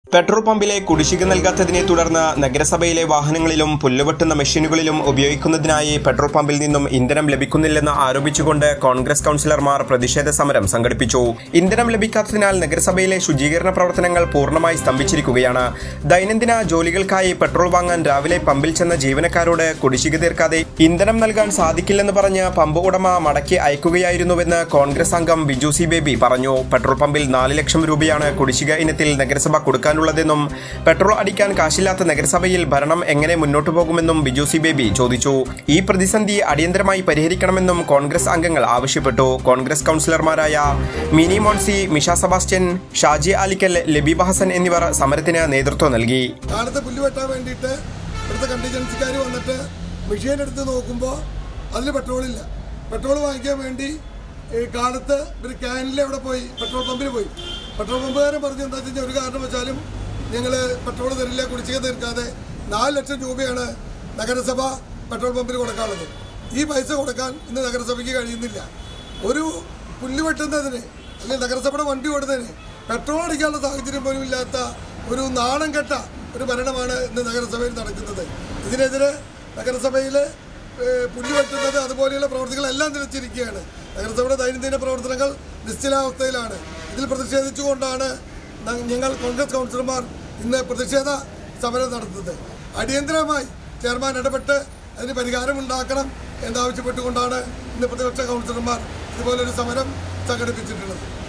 petrol പമ്പിലെ കുടിശ്ശിക നൽകാത്തതിനെ തുടർന്ന് നഗരസഭയിലെ വാഹനങ്ങളിലും പുല്ലുവെട്ടുന്ന മെഷീനുകളിലും ഉപയോഗിക്കുന്നതിനായി പെട്രോൾ പമ്പിൽ നിന്നും ഇന്ധനം ലഭിക്കുന്നില്ലെന്ന് ആരോപിച്ചുകൊണ്ട് കോൺഗ്രസ് കൌൺസിലർമാർ പ്രതിഷേധ സമരം സംഘടിപ്പിച്ചു ഇന്ധനം ലഭിക്കാത്തതിനാൽ നഗരസഭയിലെ ശുചീകരണ പ്രവർത്തനങ്ങൾ പൂർണ്ണമായി സ്തംഭിച്ചിരിക്കുകയാണ് ദൈനംദിന ജോലികൾക്കായി പെട്രോൾ വാങ്ങാൻ രാവിലെ പമ്പിൽ ചെന്ന ജീവനക്കാരോട് കുടിശ്ശിക തീർക്കാതെ ഇന്ധനം നൽകാൻ സാധിക്കില്ലെന്ന് പറഞ്ഞ് പമ്പ് ഉടമ മടക്കി അയക്കുകയായിരുന്നുവെന്ന് കോൺഗ്രസ് അംഗം ബിജു സി ബേബി പറഞ്ഞു പെട്രോൾ പമ്പിൽ നാല് ലക്ഷം രൂപയാണ് കുടിശ്ശിക ഇനത്തിൽ നഗരസഭ കൊടുക്കാനുള്ളതെന്നും പെട്രോൾ അടിക്കാൻ കാശില്ലാത്ത നഗരസഭയിൽ ഭരണം എങ്ങനെ മുന്നോട്ടു പോകുമെന്നും ബിജു സി ബേബി ചോദിച്ചു ഈ പ്രതിസന്ധി അടിയന്തരമായി പരിഹരിക്കണമെന്നും കോൺഗ്രസ് അംഗങ്ങൾ ആവശ്യപ്പെട്ടു കോൺഗ്രസ് കൌൺസിലർമാരായ മിനി മോൺസി മിഷ സെബാസ്റ്റ്യൻ ഷാജി ആലിക്കൽ ലബീബ് ഹസൻ എന്നിവർ സമരത്തിന് നേതൃത്വം നൽകി കാലത്ത് പുല്ല് വെട്ടാൻ വേണ്ടിയിട്ട് ഇവിടുത്തെ കണ്ടിജൻസിക്കാർ വന്നിട്ട് മെഷീൻ എടുത്ത് നോക്കുമ്പോൾ അതിൽ പെട്രോളില്ല പെട്രോൾ വാങ്ങിക്കാൻ വേണ്ടി ഈ കാലത്ത് ഒരു ക്യാനിൽ അവിടെ പോയി പെട്രോൾ പമ്പിൽ പോയി പെട്രോൾ പമ്പുകാരൻ പറഞ്ഞു എന്താ വെച്ചാൽ ഒരു കാരണം വെച്ചാലും ഞങ്ങൾ പെട്രോൾ തരില്ല കുടിശ്ശിക തീർക്കാതെ നാല് ലക്ഷം രൂപയാണ് നഗരസഭ പെട്രോൾ പമ്പിൽ കൊടുക്കാനുള്ളത് ഈ പൈസ കൊടുക്കാൻ ഇന്ന് നഗരസഭയ്ക്ക് കഴിയുന്നില്ല ഒരു പുല്ല് വെട്ടുന്നതിന് അല്ലെങ്കിൽ നഗരസഭയുടെ വണ്ടി ഓടുന്നതിന് പെട്രോൾ അടിക്കാനുള്ള സാഹചര്യം പോലും ഇല്ലാത്ത ഒരു നാണം കെട്ട ഒരു ഭരണമാണ് ഇന്ന് നഗരസഭയിൽ നടക്കുന്നത് ഇതിനെതിരെ നഗരസഭയിൽ പുല്ല് വെട്ടുന്നത് അതുപോലെയുള്ള പ്രവർത്തികളെല്ലാം നിലച്ചിരിക്കുകയാണ് നഗരസഭയുടെ ദൈനംദിന പ്രവർത്തനങ്ങൾ നിശ്ചലാവസ്ഥയിലാണ് ഇതിൽ പ്രതിഷേധിച്ചുകൊണ്ടാണ് ന- ഞങ്ങൾ കോൺഗ്രസ് കൗൺസിലർമാർ ഇന്ന് പ്രതിഷേധ സമരം നടത്തുന്നത് അടിയന്തരമായി ചെയർമാൻ ഇടപെട്ട് അതിന് പരിഹാരമുണ്ടാക്കണം എന്നാവശ്യപ്പെട്ടുകൊണ്ടാണ് ഇന്ന് പ്രതിപക്ഷ കൗൺസിലർമാർ ഇതുപോലൊരു സമരം സംഘടിപ്പിച്ചിട്ടുള്ളത്